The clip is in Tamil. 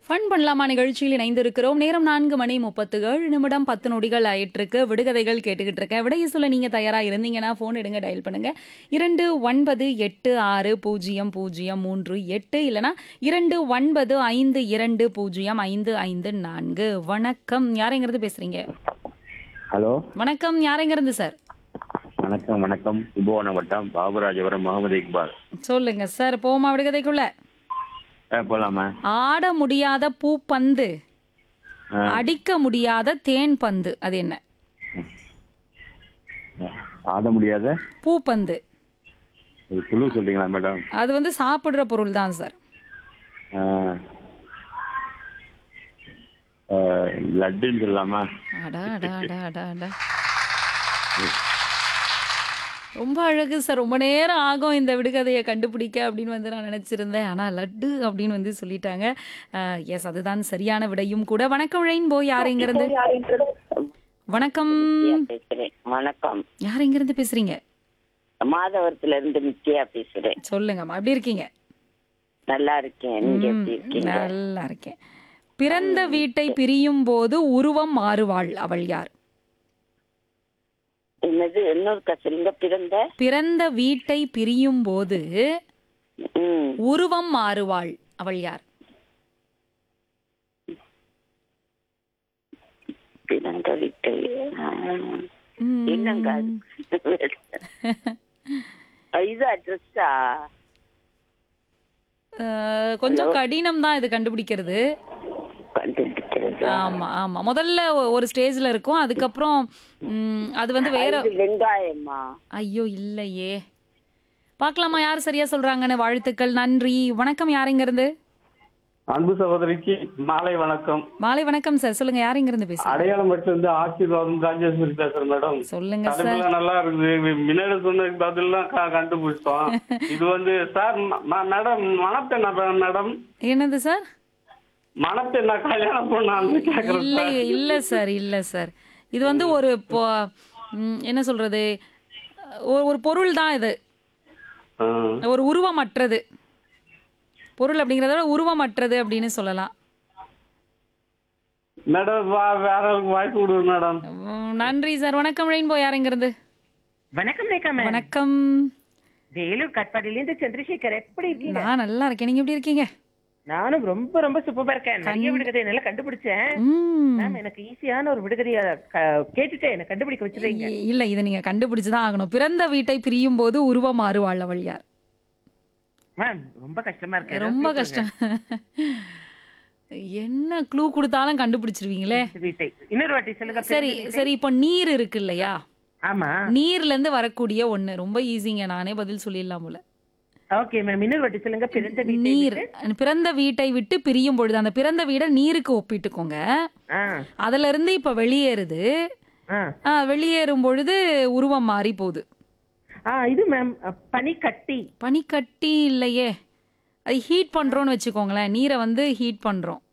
ஃபன் பண்ணலாமா நிகழ்ச்சியில் இணைந்திருக்கிறோம் நேரம் நான்கு மணி முப்பத்து ஏழு நிமிடம் பத்து நொடிகள் ஆயிட்டிருக்கு விடுகதைகள் கேட்டுக்கிட்டு இருக்கேன் விடைய சொல்ல நீங்க தயாரா இருந்தீங்கன்னா ஃபோன் எடுங்க டயல் பண்ணுங்க இரண்டு ஒன்பது எட்டு ஆறு பூஜ்ஜியம் பூஜ்ஜியம் மூன்று எட்டு இல்லனா இரண்டு ஒன்பது ஐந்து இரண்டு பூஜ்ஜியம் ஐந்து ஐந்து நான்கு வணக்கம் யாரெங்கிறது பேசுறீங்க ஹலோ வணக்கம் யாரெங்கிறது சார் வணக்கம் வணக்கம் கும்பகோணம் வட்டம் பாபுராஜபுரம் முகமது இக்பால் சொல்லுங்க சார் போமா விடுகதைக்குள்ள ஆ போலாமா ஆட முடியாத பூப்பந்து ஆ. அடிக்க முடியாத தேன் பந்து அது என்ன ஆட முடியாத பூப்பந்து ஒரு குழு சொல்றீங்களா மேடம் அது வந்து சாப்பிடுற பொருள் தான் சார் ஆ. ஆ, லட்டுன்னு சொல்லலாமா அடா அடா அடா அடா அடா ரொம்ப அழகு சார் ரொம்ப நேரம் ஆகும் இந்த விடுகதையை கண்டுபிடிக்க அப்படின்னு வந்து நான் நினைச்சிருந்தேன் ஆனா லட்டு அப்படின்னு வந்து சொல்லிட்டாங்க எஸ் அதுதான் சரியான விடையும் கூட வணக்கம் ரெயின்போ யார் எங்க இருந்து வணக்கம் பேசுறேன் வணக்கம் யார் எங்க இருந்து பேசுறீங்க மாதவரத்துல இருந்து நித்யா பேசுறேன் சொல்லுங்கம்மா எப்படி இருக்கீங்க நல்லா இருக்கேன் நீங்க எப்படி இருக்கீங்க நல்லா இருக்கேன் பிறந்த வீட்டை பிரியும் போது உருவம் மாறுவாள் அவள் யார் என்னது இன்னொரு கசலிங்க பிறந்த பிறந்த வீட்டை பிரியும் போது ம் உருவம் மாறுவாள் அவள் யார் பிறந்த வீட்டை ஆ, ம். என்னங்க அது? இது அட்ரஸா அஹ், கொஞ்சம் கடினம் தான் இது கண்டுபிடிக்கிறது கண்டுபிடிக்கிறது ஆமா ஆமா முதல்ல ஒ- ஒரு ஸ்டேஜ்ல இருக்கும் அதுக்கப்புறம் ம், அது வந்து வேற இது வெங்காயமா ஐயோ இல்லையே பார்க்கலாமா யார் சரியா சொல்றாங்கன்னு வாழ்த்துக்கள் நன்றி வணக்கம் யார் இங்க இருந்து அன்பு சகோதரிக்கு மாலை வணக்கம் மாலை வணக்கம் சார் சொல்லுங்க யார் இங்க இருந்து பேசுறீங்க அடையாளம் மட்டும் இருந்து ஆசீர்வாதம் ராஜேஸ்வரி பேசுறேன் மேடம் சொல்லுங்க சார் தலைப்புலாம் நல்லா இருக்குது முன்னாடி சொன்ன பதிலாம் க- கண்டுபிடிச்சோம் இது வந்து சார் ம- ம- மேடம் மணப்பெண்ணா பே- மேடம் என்னது சார் மணப்பெண்ணா கல்யாணம் பண்ணான்னு கேக்குறேன் இல்ல சார் இல்ல சார் இல்ல சார் இது வந்து ஒரு பொ- ம், என்ன சொல்றது ஒரு ஒரு பொருள் தான் இது ஆ. ஒரு உருவமற்றது பொருள் அப்படிங்கறத விட உருவமற்றது அப்படின்னு சொல்லலாம் மேடம் வா- வேற ஆளுக்கு வாய்ப்பு கொடுங்க மேடம் உம், நன்றி சார் வணக்கம் ரெயின்போ யாருங்கிறது வணக்கம் ரேகா மேம் வணக்கம் வேலூர் கட்பாடியிலேருந்து சந்திரசேகர் எப்படி இருக்கீங்க நான் நல்லா இருக்கேன் நீங்க எப்படி இருக்கீங்க நானும் ரொம்ப ரொம்ப சூப்பரா இருக்கேன் நிறைய விடுகதை என்னால கண்டுபிடிச்சேன் ம். மேம் எனக்கு ஈஸியான ஒரு விடுகதைய க- கேட்டுட்டு என்ன கண்டுபிடிக்க வச்சிருக்கீங்க இ- இல்ல இதை நீங்க கண்டுபிடிச்சுதான் ஆகணும் பிறந்த வீட்டை பிரியும் போது உருவம் மாறுவாள் அவள் யார் மேம் ரொம்ப கஷ்டமா இருக்கு ரொம்ப கஷ்டம் என்ன க்ளூ கொடுத்தாலும் கண்டுபிடிச்சிருவீங்களே வீட்டை இன்னொரு வாட்டி சொல்லுங்க சரி சரி இப்போ நீர் இருக்கு இல்லையா ஆமா நீர்ல இருந்து வரக்கூடிய ஒண்ணு ரொம்ப ஈஸிங்க நானே பதில் சொல்லிடலாம் போல ஓகே மேம் இன்னொரு வாட்டி சொல்லுங்க பிறந்த வீட்டை நீர் பிறந்த வீட்டை விட்டு பிரியும் பொழுது அந்த பிறந்த வீடை நீருக்கு ஒப்பிட்டுக்கோங்க ஆ அதுல இருந்து இப்ப வெளியேறுது ஆ ஆ, வெளியேறும் பொழுது உருவம் மாறி போகுது ஆ இது மேம் பனி கட்டி பனிக்கட்டி இல்லையே அது ஹீட் பண்றோம்னு வச்சுக்கோங்களேன் நீரை வந்து ஹீட் பண்றோம்